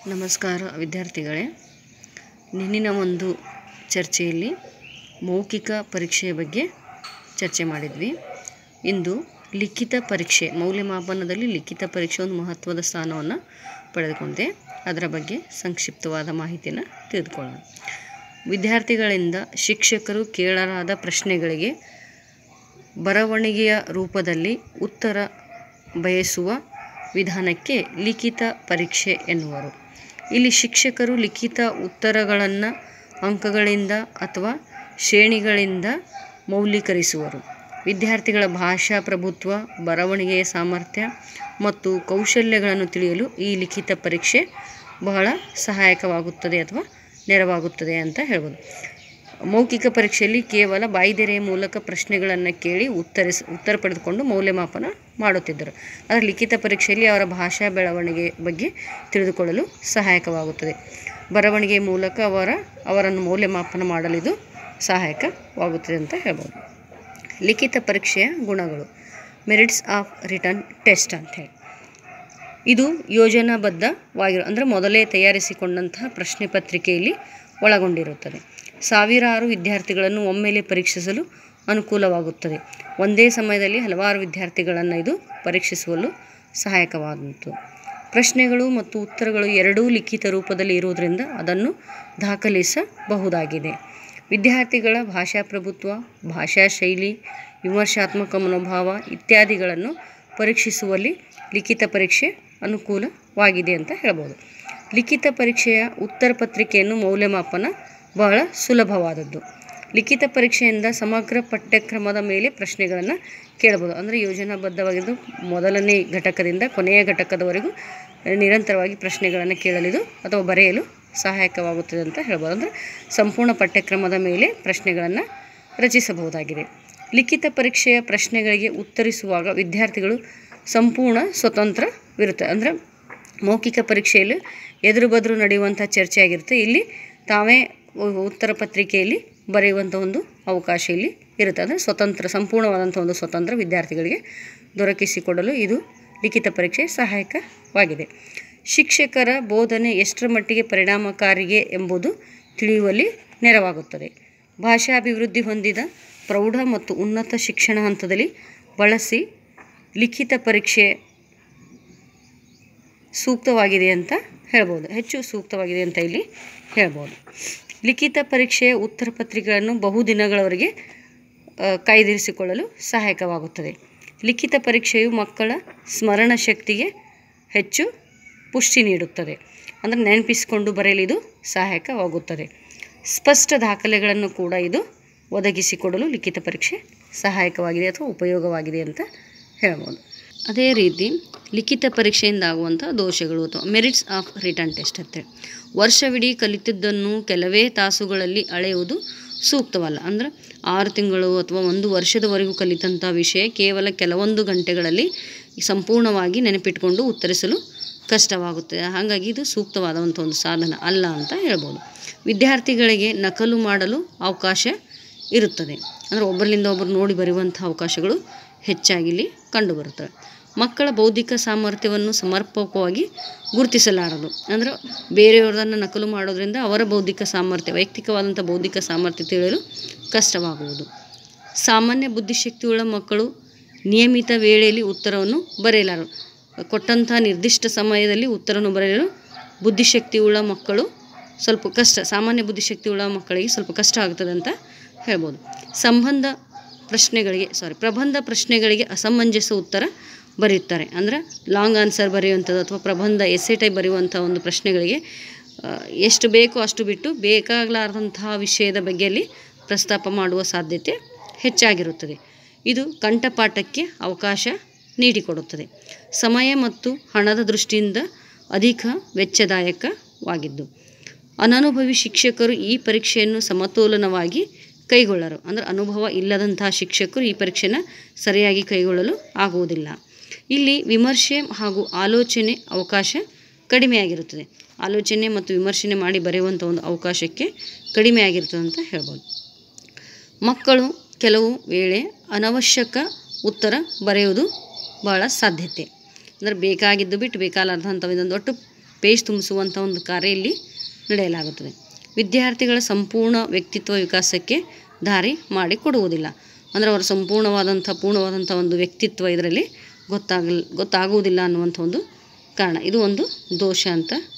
ನಮಸ್ಕಾರ ವಿದ್ಯಾರ್ಥಿಗಳೇ ನಿನ್ನಿನ ಒಂದು ಚರ್ಚೆಯಲ್ಲಿ ಮೌಖಿಕ ಪರೀಕ್ಷೆಯ ಬಗ್ಗೆ ಚರ್ಚೆ ಮಾಡಿದ್ವಿ ಇಂದು ಲಿಖಿತ ಪರೀಕ್ಷೆ ಮೌಲ್ಯಮಾಪನದಲ್ಲಿ ಲಿಖಿತ ಪರೀಕ್ಷೆ ಒಂದು ಮಹತ್ವದ ಸ್ಥಾನವನ್ನು ಪಡೆದುಕೊಂಡಿದೆ ಅದರ ಬಗ್ಗೆ ಸಂಕ್ಷಿಪ್ತವಾದ ಮಾಹಿತಿಯನ್ನು ತಿಳಿದುಕೊಳ್ಳೋಣ ವಿದ್ಯಾರ್ಥಿಗಳಿಂದ ಶಿಕ್ಷಕರು ಕೇಳಲಾದ ಪ್ರಶ್ನೆಗಳಿಗೆ ಬರವಣಿಗೆಯ ರೂಪದಲ್ಲಿ ಉತ್ತರ ಬಯಸುವ ವಿಧಾನಕ್ಕೆ ಲಿಖಿತ ಪರೀಕ್ಷೆ ಎನ್ನುವರು ಇಲ್ಲಿ ಶಿಕ್ಷಕರು ಲಿಖಿತ ಉತ್ತರಗಳನ್ನು ಅಂಕಗಳಿಂದ ಅಥವಾ ಶ್ರೇಣಿಗಳಿಂದ ಮೌಲ್ಯೀಕರಿಸುವರು ವಿದ್ಯಾರ್ಥಿಗಳ ಭಾಷಾ ಪ್ರಭುತ್ವ ಬರವಣಿಗೆಯ ಸಾಮರ್ಥ್ಯ ಮತ್ತು ಕೌಶಲ್ಯಗಳನ್ನು ತಿಳಿಯಲು ಈ ಲಿಖಿತ ಪರೀಕ್ಷೆ ಬಹಳ ಸಹಾಯಕವಾಗುತ್ತದೆ ಅಥವಾ ನೆರವಾಗುತ್ತದೆ ಅಂತ ಹೇಳ್ಬೋದು ಮೌಖಿಕ ಪರೀಕ್ಷೆಯಲ್ಲಿ ಕೇವಲ ಬಾಯಿದೆರೆಯ ಮೂಲಕ ಪ್ರಶ್ನೆಗಳನ್ನು ಕೇಳಿ ಉತ್ತರಿಸ ಉತ್ತರ ಪಡೆದುಕೊಂಡು ಮೌಲ್ಯಮಾಪನ ಮಾಡುತ್ತಿದ್ದರು ಆದರೆ ಲಿಖಿತ ಪರೀಕ್ಷೆಯಲ್ಲಿ ಅವರ ಭಾಷಾ ಬೆಳವಣಿಗೆ ಬಗ್ಗೆ ತಿಳಿದುಕೊಳ್ಳಲು ಸಹಾಯಕವಾಗುತ್ತದೆ ಬರವಣಿಗೆ ಮೂಲಕ ಅವರ ಅವರನ್ನು ಮೌಲ್ಯಮಾಪನ ಮಾಡಲು ಇದು ಸಹಾಯಕವಾಗುತ್ತದೆ ಅಂತ ಹೇಳ್ಬೋದು ಲಿಖಿತ ಪರೀಕ್ಷೆಯ ಗುಣಗಳು ಮೆರಿಟ್ಸ್ ಆಫ್ ರಿಟರ್ನ್ ಟೆಸ್ಟ್ ಅಂಥೇಳಿ ಇದು ಯೋಜನಾಬದ್ಧವಾಗಿರೋ ಅಂದರೆ ಮೊದಲೇ ತಯಾರಿಸಿಕೊಂಡಂತಹ ಪ್ರಶ್ನೆ ಪತ್ರಿಕೆಯಲ್ಲಿ ಒಳಗೊಂಡಿರುತ್ತದೆ ಸಾವಿರಾರು ವಿದ್ಯಾರ್ಥಿಗಳನ್ನು ಒಮ್ಮೆಲೆ ಪರೀಕ್ಷಿಸಲು ಅನುಕೂಲವಾಗುತ್ತದೆ ಒಂದೇ ಸಮಯದಲ್ಲಿ ಹಲವಾರು ವಿದ್ಯಾರ್ಥಿಗಳನ್ನು ಇದು ಪರೀಕ್ಷಿಸುವಲು ಸಹಾಯಕವಾದಂತು ಪ್ರಶ್ನೆಗಳು ಮತ್ತು ಉತ್ತರಗಳು ಎರಡೂ ಲಿಖಿತ ರೂಪದಲ್ಲಿ ಇರುವುದರಿಂದ ಅದನ್ನು ದಾಖಲಿಸಬಹುದಾಗಿದೆ ವಿದ್ಯಾರ್ಥಿಗಳ ಭಾಷಾ ಪ್ರಭುತ್ವ ಭಾಷಾ ಶೈಲಿ ವಿಮರ್ಶಾತ್ಮಕ ಮನೋಭಾವ ಇತ್ಯಾದಿಗಳನ್ನು ಪರೀಕ್ಷಿಸುವಲ್ಲಿ ಲಿಖಿತ ಪರೀಕ್ಷೆ ಅನುಕೂಲವಾಗಿದೆ ಅಂತ ಹೇಳ್ಬೋದು ಲಿಖಿತ ಪರೀಕ್ಷೆಯ ಉತ್ತರ ಪತ್ರಿಕೆಯನ್ನು ಮೌಲ್ಯಮಾಪನ ಬಹಳ ಸುಲಭವಾದದ್ದು ಲಿಖಿತ ಪರೀಕ್ಷೆಯಿಂದ ಸಮಗ್ರ ಪಠ್ಯಕ್ರಮದ ಮೇಲೆ ಪ್ರಶ್ನೆಗಳನ್ನು ಕೇಳಬಹುದು ಅಂದರೆ ಯೋಜನಾಬದ್ಧವಾಗಿದ್ದು ಮೊದಲನೇ ಘಟಕದಿಂದ ಕೊನೆಯ ಘಟಕದವರೆಗೂ ನಿರಂತರವಾಗಿ ಪ್ರಶ್ನೆಗಳನ್ನು ಕೇಳಲಿದು ಅಥವಾ ಬರೆಯಲು ಸಹಾಯಕವಾಗುತ್ತದೆ ಅಂತ ಹೇಳ್ಬೋದು ಅಂದರೆ ಸಂಪೂರ್ಣ ಪಠ್ಯಕ್ರಮದ ಮೇಲೆ ಪ್ರಶ್ನೆಗಳನ್ನು ರಚಿಸಬಹುದಾಗಿದೆ ಲಿಖಿತ ಪರೀಕ್ಷೆಯ ಪ್ರಶ್ನೆಗಳಿಗೆ ಉತ್ತರಿಸುವಾಗ ವಿದ್ಯಾರ್ಥಿಗಳು ಸಂಪೂರ್ಣ ಸ್ವತಂತ್ರವಿರುತ್ತೆ ಅಂದರೆ ಮೌಖಿಕ ಪರೀಕ್ಷೆಯಲ್ಲಿ ಎದುರು ಬದುರು ನಡೆಯುವಂಥ ಚರ್ಚೆ ಆಗಿರುತ್ತೆ ಇಲ್ಲಿ ತಾವೇ ಉತ್ತರ ಪತ್ರಿಕೆಯಲ್ಲಿ ಬರೆಯುವಂಥ ಒಂದು ಅವಕಾಶ ಇಲ್ಲಿ ಇರುತ್ತೆ ಅಂದರೆ ಸ್ವತಂತ್ರ ಸಂಪೂರ್ಣವಾದಂಥ ಒಂದು ಸ್ವತಂತ್ರ ವಿದ್ಯಾರ್ಥಿಗಳಿಗೆ ದೊರಕಿಸಿಕೊಡಲು ಇದು ಲಿಖಿತ ಪರೀಕ್ಷೆ ಸಹಾಯಕವಾಗಿದೆ ಶಿಕ್ಷಕರ ಬೋಧನೆ ಎಷ್ಟರ ಮಟ್ಟಿಗೆ ಪರಿಣಾಮಕಾರಿಗೆ ಎಂಬುದು ತಿಳಿಯುವಲ್ಲಿ ನೆರವಾಗುತ್ತದೆ ಭಾಷಾಭಿವೃದ್ಧಿ ಹೊಂದಿದ ಪ್ರೌಢ ಮತ್ತು ಉನ್ನತ ಶಿಕ್ಷಣ ಹಂತದಲ್ಲಿ ಬಳಸಿ ಲಿಖಿತ ಪರೀಕ್ಷೆ ಸೂಕ್ತವಾಗಿದೆ ಅಂತ ಹೇಳ್ಬೋದು ಹೆಚ್ಚು ಸೂಕ್ತವಾಗಿದೆ ಅಂತ ಇಲ್ಲಿ ಹೇಳ್ಬೋದು ಲಿಖಿತ ಪರೀಕ್ಷೆಯ ಉತ್ತರ ಪತ್ರಿಕೆಗಳನ್ನು ಬಹುದಿನಗಳವರೆಗೆ ಕಾಯ್ದಿರಿಸಿಕೊಳ್ಳಲು ಸಹಾಯಕವಾಗುತ್ತದೆ ಲಿಖಿತ ಪರೀಕ್ಷೆಯು ಮಕ್ಕಳ ಸ್ಮರಣ ಶಕ್ತಿಗೆ ಹೆಚ್ಚು ಪುಷ್ಟಿ ನೀಡುತ್ತದೆ ಅಂದರೆ ನೆನಪಿಸಿಕೊಂಡು ಬರೆಯಲು ಇದು ಸಹಾಯಕವಾಗುತ್ತದೆ ಸ್ಪಷ್ಟ ದಾಖಲೆಗಳನ್ನು ಕೂಡ ಇದು ಒದಗಿಸಿಕೊಡಲು ಲಿಖಿತ ಪರೀಕ್ಷೆ ಸಹಾಯಕವಾಗಿದೆ ಅಥವಾ ಉಪಯೋಗವಾಗಿದೆ ಅಂತ ಹೇಳ್ಬೋದು ಅದೇ ರೀತಿ ಲಿಖಿತ ಪರೀಕ್ಷೆಯಿಂದ ಆಗುವಂಥ ದೋಷಗಳು ಅಥವಾ ಮೆರಿಟ್ಸ್ ಆಫ್ ರಿಟರ್ನ್ ಟೆಸ್ಟ್ ಅಂತೇಳಿ ವರ್ಷವಿಡೀ ಕಲಿತಿದ್ದನ್ನು ಕೆಲವೇ ತಾಸುಗಳಲ್ಲಿ ಅಳೆಯುವುದು ಸೂಕ್ತವಲ್ಲ ಅಂದರೆ ಆರು ತಿಂಗಳು ಅಥವಾ ಒಂದು ವರ್ಷದವರೆಗೂ ಕಲಿತಂಥ ವಿಷಯ ಕೇವಲ ಕೆಲವೊಂದು ಗಂಟೆಗಳಲ್ಲಿ ಸಂಪೂರ್ಣವಾಗಿ ನೆನಪಿಟ್ಕೊಂಡು ಉತ್ತರಿಸಲು ಕಷ್ಟವಾಗುತ್ತದೆ ಹಾಗಾಗಿ ಇದು ಸೂಕ್ತವಾದಂಥ ಒಂದು ಸಾಧನ ಅಲ್ಲ ಅಂತ ಹೇಳ್ಬೋದು ವಿದ್ಯಾರ್ಥಿಗಳಿಗೆ ನಕಲು ಮಾಡಲು ಅವಕಾಶ ಇರುತ್ತದೆ ಅಂದರೆ ಒಬ್ಬರಿಂದ ಒಬ್ಬರು ನೋಡಿ ಬರೆಯುವಂಥ ಅವಕಾಶಗಳು ಹೆಚ್ಚಾಗಿ ಇಲ್ಲಿ ಕಂಡುಬರುತ್ತವೆ ಮಕ್ಕಳ ಬೌದ್ಧಿಕ ಸಾಮರ್ಥ್ಯವನ್ನು ಸಮರ್ಪಕವಾಗಿ ಗುರುತಿಸಲಾರದು ಅಂದರೆ ಬೇರೆಯವರನ್ನು ನಕಲು ಮಾಡೋದ್ರಿಂದ ಅವರ ಬೌದ್ಧಿಕ ಸಾಮರ್ಥ್ಯ ವೈಯಕ್ತಿಕವಾದಂಥ ಬೌದ್ಧಿಕ ಸಾಮರ್ಥ್ಯ ತಿಳಿಯಲು ಕಷ್ಟವಾಗುವುದು ಸಾಮಾನ್ಯ ಬುದ್ಧಿಶಕ್ತಿಯುಳ್ಳ ಮಕ್ಕಳು ನಿಯಮಿತ ವೇಳೆಯಲ್ಲಿ ಉತ್ತರವನ್ನು ಬರೆಯಲಾರರು ಕೊಟ್ಟಂಥ ನಿರ್ದಿಷ್ಟ ಸಮಯದಲ್ಲಿ ಉತ್ತರವನ್ನು ಬರೆಯಲು ಬುದ್ಧಿಶಕ್ತಿಯುಳ್ಳ ಮಕ್ಕಳು ಸ್ವಲ್ಪ ಕಷ್ಟ ಸಾಮಾನ್ಯ ಬುದ್ಧಿಶಕ್ತಿಯುಳ್ಳ ಮಕ್ಕಳಿಗೆ ಸ್ವಲ್ಪ ಕಷ್ಟ ಆಗ್ತದೆ ಅಂತ ಹೇಳ್ಬೋದು ಸಂಬಂಧ ಪ್ರಶ್ನೆಗಳಿಗೆ ಸಾರಿ ಪ್ರಬಂಧ ಪ್ರಶ್ನೆಗಳಿಗೆ ಅಸಮಂಜಸ ಉತ್ತರ ಬರೆಯುತ್ತಾರೆ ಅಂದರೆ ಲಾಂಗ್ ಆನ್ಸರ್ ಬರೆಯುವಂಥದ್ದು ಅಥವಾ ಪ್ರಬಂಧ ಎಸ್ಸೆ ಟೈಪ್ ಬರೆಯುವಂಥ ಒಂದು ಪ್ರಶ್ನೆಗಳಿಗೆ ಎಷ್ಟು ಬೇಕೋ ಅಷ್ಟು ಬಿಟ್ಟು ಬೇಕಾಗಲಾರ್ದಂತಹ ವಿಷಯದ ಬಗ್ಗೆಯಲ್ಲಿ ಪ್ರಸ್ತಾಪ ಮಾಡುವ ಸಾಧ್ಯತೆ ಹೆಚ್ಚಾಗಿರುತ್ತದೆ ಇದು ಕಂಠಪಾಠಕ್ಕೆ ಅವಕಾಶ ನೀಡಿಕೊಡುತ್ತದೆ ಸಮಯ ಮತ್ತು ಹಣದ ದೃಷ್ಟಿಯಿಂದ ಅಧಿಕ ವೆಚ್ಚದಾಯಕವಾಗಿದ್ದು ಅನನುಭವಿ ಶಿಕ್ಷಕರು ಈ ಪರೀಕ್ಷೆಯನ್ನು ಸಮತೋಲನವಾಗಿ ಕೈಗೊಳ್ಳರು ಅಂದರೆ ಅನುಭವ ಇಲ್ಲದಂತಹ ಶಿಕ್ಷಕರು ಈ ಪರೀಕ್ಷೆನ ಸರಿಯಾಗಿ ಕೈಗೊಳ್ಳಲು ಆಗುವುದಿಲ್ಲ ಇಲ್ಲಿ ವಿಮರ್ಶೆ ಹಾಗೂ ಆಲೋಚನೆ ಅವಕಾಶ ಕಡಿಮೆಯಾಗಿರುತ್ತದೆ ಆಲೋಚನೆ ಮತ್ತು ವಿಮರ್ಶನೆ ಮಾಡಿ ಬರೆಯುವಂಥ ಒಂದು ಅವಕಾಶಕ್ಕೆ ಕಡಿಮೆಯಾಗಿರ್ತದೆ ಅಂತ ಹೇಳ್ಬೋದು ಮಕ್ಕಳು ಕೆಲವು ವೇಳೆ ಅನವಶ್ಯಕ ಉತ್ತರ ಬರೆಯುವುದು ಭಾಳ ಸಾಧ್ಯತೆ ಅಂದರೆ ಬೇಕಾಗಿದ್ದು ಬಿಟ್ಟು ಬೇಕಾಲಾರ್ದಂಥವು ಇದೊಂದು ಒಟ್ಟು ಪೇಜ್ ತುಂಬಿಸುವಂಥ ಒಂದು ಕಾರ್ಯ ಇಲ್ಲಿ ನಡೆಯಲಾಗುತ್ತದೆ ವಿದ್ಯಾರ್ಥಿಗಳ ಸಂಪೂರ್ಣ ವ್ಯಕ್ತಿತ್ವ ವಿಕಾಸಕ್ಕೆ ದಾರಿ ಮಾಡಿಕೊಡುವುದಿಲ್ಲ ಅಂದರೆ ಅವರ ಸಂಪೂರ್ಣವಾದಂಥ ಪೂರ್ಣವಾದಂಥ ಒಂದು ವ್ಯಕ್ತಿತ್ವ ಇದರಲ್ಲಿ ಗೊತ್ತಾಗಲ್ ಗೊತ್ತಾಗುವುದಿಲ್ಲ ಅನ್ನುವಂಥ ಒಂದು ಕಾರಣ ಇದು ಒಂದು ದೋಷ ಅಂತ